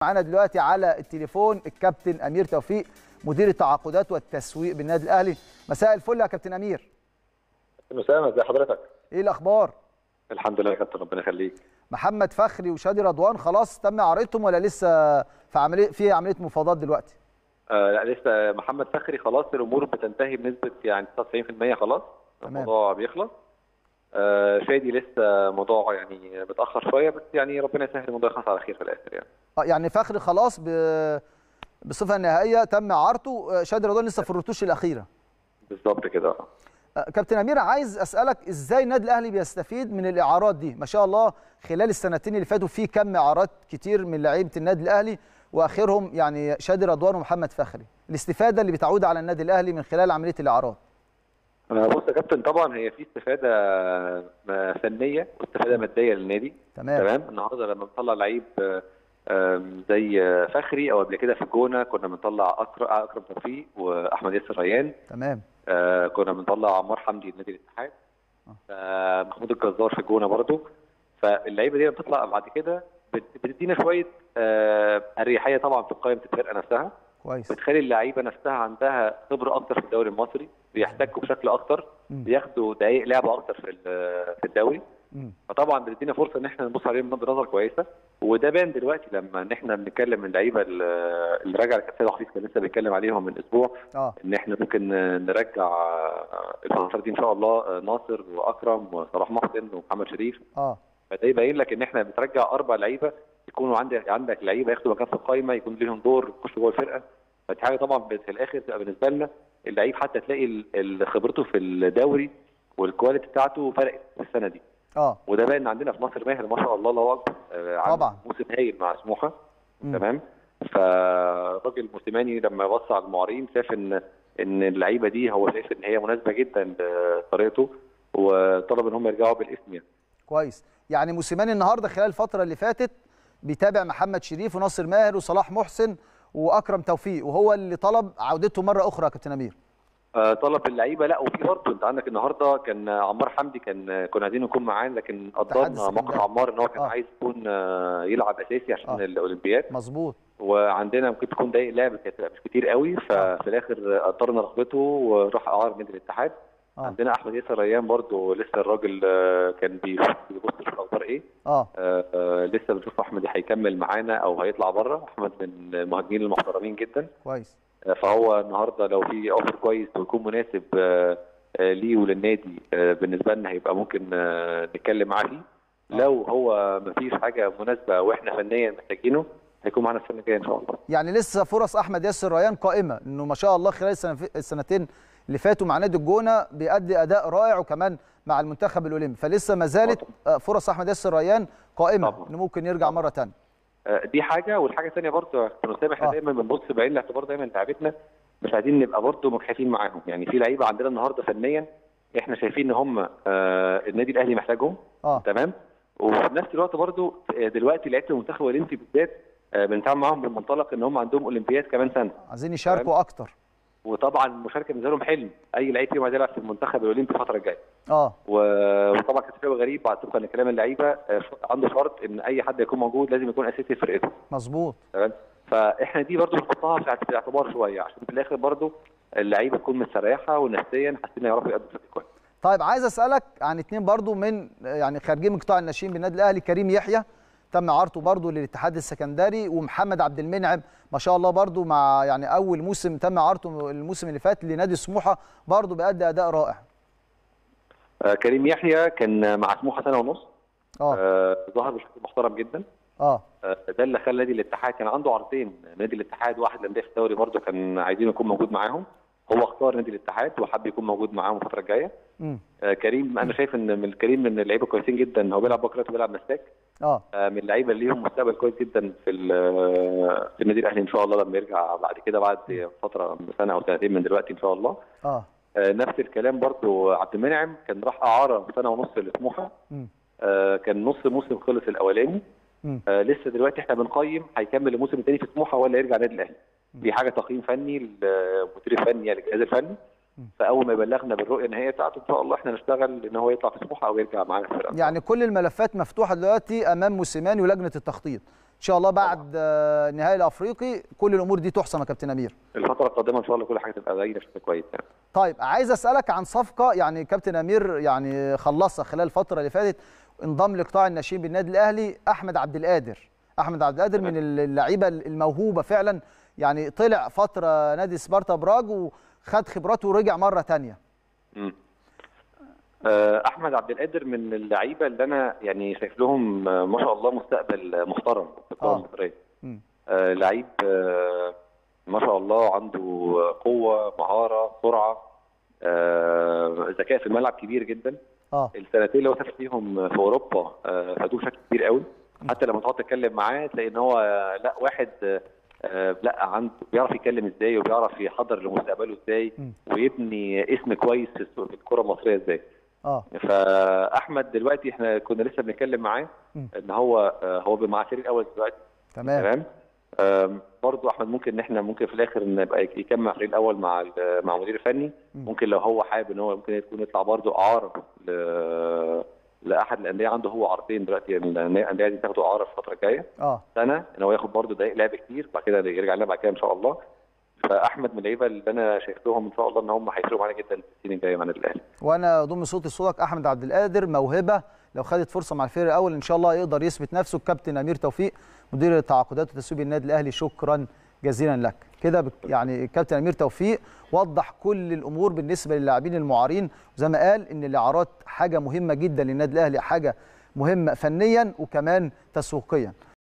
معانا دلوقتي على التليفون الكابتن امير توفيق مدير التعاقدات والتسويق بالنادي الاهلي مساء الفل يا كابتن امير مساء ازي حضرتك ايه الاخبار الحمد لله يا كابتن ربنا يخليك محمد فخري وشادي رضوان خلاص تم عرضتهم ولا لسه في عمليه في عمليه مفاوضات دلوقتي آه لا لسه محمد فخري خلاص الامور بتنتهي بنسبه يعني 99% خلاص تمام. الموضوع بيخلص آه شادي لسه موضوع يعني متاخر شويه بس يعني ربنا يسهل الموضوع يخلص على خير في الاخر يعني اه يعني فخري خلاص ب... بصفه نهائيه تم عرضه آه، شادي رضوان لسه في الرتوش الاخيره بالظبط كده آه، كابتن امير عايز اسالك ازاي النادي الاهلي بيستفيد من الاعارات دي ما شاء الله خلال السنتين اللي فاتوا في كم اعارات كتير من لعيبه النادي الاهلي واخرهم يعني شادي رضوان ومحمد فخري الاستفاده اللي بتعود على النادي الاهلي من خلال عمليه الاعارات آه بص يا كابتن طبعا هي في استفاده آه، فنيه واستفاده ماديه للنادي تمام تمام النهارده لما بنطلع لعيب آه، آم، زي آه، فخري او قبل كده في الجونه كنا بنطلع اكرم اكرم توفيق واحمد ياسر ريان تمام آه كنا بنطلع عمار حمدي لنادي الاتحاد آه محمود الجزار في الجونه برضو فاللعيبه دي لما بتطلع بعد كده بت- بتدينا شويه آه اريحيه طبعا في قائمه الفرقه نفسها كويس بتخلي اللعيبه نفسها عندها خبره اكتر في الدوري المصري بيحتكوا بشكل اكتر مم. بياخدوا دقائق لعبه اكتر في ال- في الدوري مم. فطبعا بتدينا فرصه ان احنا نبص عليهم بنظره نظر كويسه وده بان دلوقتي لما ان احنا بنتكلم من اللعيبه اللي اللي راجع كابتن سيد حفيظ كان لسه بيتكلم عليهم من اسبوع اه ان احنا ممكن نرجع الفتره دي ان شاء الله ناصر واكرم وصلاح محسن ومحمد شريف اه فده يبين لك ان احنا بترجع اربع لعيبه يكونوا عندك عندك لعيبه ياخدوا مكان في القائمه يكون لهم دور يخشوا جوه الفرقه فدي حاجه طبعا في الاخر تبقى بالنسبه لنا اللعيب حتى تلاقي ال- ال- خبرته في الدوري والكواليتي بتاعته فرقت في السنه دي اه وده باين عندنا في ناصر ماهر ما شاء الله الله اكبر آه، عامل طبعا. موسم هايل مع سموحه مم. تمام فالراجل موسيماني لما بص على المعارين شاف ان ان اللعيبه دي هو شايف ان هي مناسبه جدا لطريقته وطلب ان هم يرجعوا بالاسم يعني كويس يعني موسيماني النهارده خلال الفتره اللي فاتت بيتابع محمد شريف وناصر ماهر وصلاح محسن واكرم توفيق وهو اللي طلب عودته مره اخرى يا كابتن امير آه، طلب اللعيبه لا وفي برضه انت عندك النهارده كان عمار حمدي كان كنا عايزين يكون معانا لكن قدرنا السكندري. موقف عمار ان هو كان آه. عايز يكون آه، يلعب اساسي عشان آه. الاولمبياد مظبوط وعندنا ممكن تكون دقايق لعب كانت مش كتير قوي ففي الاخر قدرنا رغبته وراح اعار نادي الاتحاد آه. عندنا احمد ياسر ريان برضو لسه الراجل آه، كان بيشوف- بيبص في الاخبار ايه اه آه، آه، لسه بنشوف احمد هيكمل معانا او هيطلع بره احمد من المهاجمين المحترمين جدا كويس آه، فهو النهارده لو في اوفر كويس ويكون مناسب آه، آه، ليه وللنادي آه، بالنسبه لنا هيبقى ممكن آه، نتكلم معاه فيه لو هو مفيش حاجه مناسبه واحنا فنيا محتاجينه هيكون معانا السنه الجايه ان شاء الله يعني لسه فرص احمد ياسر ريان قائمه انه ما شاء الله خلال السنة- السنتين اللي فاتوا مع نادي الجونه بيأدي اداء رائع وكمان مع المنتخب الاولمبي فلسه ما زالت آه، فرص احمد ياسر ريان قائمه طبعاً. انه ممكن يرجع مره ثانيه آه، دي حاجه والحاجه الثانيه برضه يا كابتن اسامه احنا آه. دايما بنبص بعين الاعتبار دايما لعيبتنا مش عايزين نبقى برضه مجحفين معاهم يعني في لعيبه عندنا النهارده فنيا احنا شايفين ان هم آه، النادي الاهلي محتاجهم اه تمام وفي نفس الوقت برضه آه، دلوقتي لعيبه المنتخب الاولمبي بالذات آه، بنتعامل معاهم بالمنطلق ان هم عندهم اولمبياد كمان سنه عايزين يشاركوا اكتر وطبعا المشاركه بالنسبه لهم حلم اي لعيب فيهم عايز يلعب في المنتخب الاولمبي الفتره الجايه اه و- وطبعا كابتن فيبو غريب بعد طبقا لكلام اللعيبه آه، عنده شرط ان اي حد يكون موجود لازم يكون اساسي في فرقته مظبوط تمام فاحنا دي برضو بنحطها في اعت- في الاعتبار شويه عشان في الاخر برضو اللعيبه تكون مستريحه ونفسيا حاسين يعرفوا يأدوا بشكل كويس طيب عايز اسالك عن اتنين برضو من يعني خارجين من قطاع الناشئين بالنادي الاهلي كريم يحيى تم عرضه برضو للاتحاد السكندري ومحمد عبد المنعم ما شاء الله برضو مع يعني اول موسم تم عرضه الموسم اللي فات لنادي سموحه برضو بيأدي اداء رائع آه كريم يحيى كان مع سموحه سنه ونص اه آه ظهر بشكل محترم جدا اه آه ده اللي خلى نادي الاتحاد كان عنده عرضين نادي الاتحاد واحد الانديه في الدوري برضو كان عايزين يكون موجود معاهم هو اختار نادي الاتحاد وحب يكون موجود معاهم الفتره الجايه امم آه كريم انا شايف ان من كريم من اللعيبه كويسين جدا هو بيلعب بكره وبيلعب مساك اه آه، من اللعيبه اللي ليهم مستقبل كويس جدا في ال- في النادي الاهلي ان شاء الله لما يرجع بعد كده بعد فتره سنه او سنتين من دلوقتي ان شاء الله اه آه، نفس الكلام برضو عبد المنعم كان راح اعاره سنه ونص لسموحه امم آه، كان نص موسم خلص الاولاني مم. آه، لسه دلوقتي احنا بنقيم هيكمل الموسم الثاني في سموحه ولا يرجع النادي الاهلي دي حاجه تقييم فني للمدير الفني للجهاز الفني فاول ما يبلغنا بالرؤيه النهائيه بتاعته ان شاء الله احنا نشتغل ان هو يطلع في سموحه او يرجع معانا في الفرقه يعني كل الملفات مفتوحه دلوقتي امام موسيماني ولجنه التخطيط شاء الله بعد آه، النهائي الافريقي كل الامور دي تحسم يا كابتن امير الفتره القادمه ان شاء الله كل حاجه تبقى زي بشكل كويس يعني طيب عايز اسالك عن صفقه يعني كابتن امير يعني خلصها خلال الفتره اللي فاتت انضم لقطاع الناشئين بالنادي الاهلي احمد عبد القادر احمد عبد القادر من اللعيبه الموهوبه فعلا يعني طلع فتره نادي سبارتا براج وخد خبراته ورجع مره تانية مم. آه، احمد عبد القادر من اللعيبه اللي انا يعني شايف لهم آه، ما شاء الله مستقبل محترم في الكره آه. المصريه مم. آه، لعيب آه، ما شاء الله عنده قوه مهاره سرعه آه، ذكاء في الملعب كبير جدا اه السنتين اللي هو سافر فيهم في اوروبا آه، فادوه بشكل كبير قوي حتى لما تقعد تتكلم معاه تلاقي ان هو آه، لا واحد آه، آه، لا عنده بيعرف يتكلم ازاي وبيعرف يحضر لمستقبله ازاي مم. ويبني اسم كويس في السوق- في الكره المصريه ازاي اه فاحمد دلوقتي احنا كنا لسه بنتكلم معاه مم. ان هو آه، هو مع الفريق الاول دلوقتي تمام تمام آم، برضو احمد ممكن ان احنا ممكن في الاخر نبقى يكمل مع الفريق الاول مع ال- مع المدير الفني مم. ممكن لو هو حابب ان هو ممكن يكون يطلع برضو اعاره ل- لاحد الانديه عنده هو عرضين دلوقتي يعني الانديه دي تاخده اعاره في الفتره الجايه اه سنه ان هو ياخد برضو دقائق لعب كتير بعد كده يرجع لنا بعد كده ان شاء الله فاحمد من اللعيبه اللي انا شايف لهم ان شاء الله ان هم هيفرقوا معانا جدا في السنين الجايه مع النادي الاهلي وانا ضم صوتي صوتك احمد عبد القادر موهبه لو خدت فرصه مع الفريق الاول ان شاء الله يقدر يثبت نفسه الكابتن امير توفيق مدير التعاقدات وتسويق النادي الاهلي شكرا جزيلا لك كده بك- يعني الكابتن امير توفيق وضح كل الامور بالنسبه للاعبين المعارين وزي ما قال ان الاعارات حاجه مهمه جدا للنادي الاهلي حاجه مهمه فنيا وكمان تسويقيا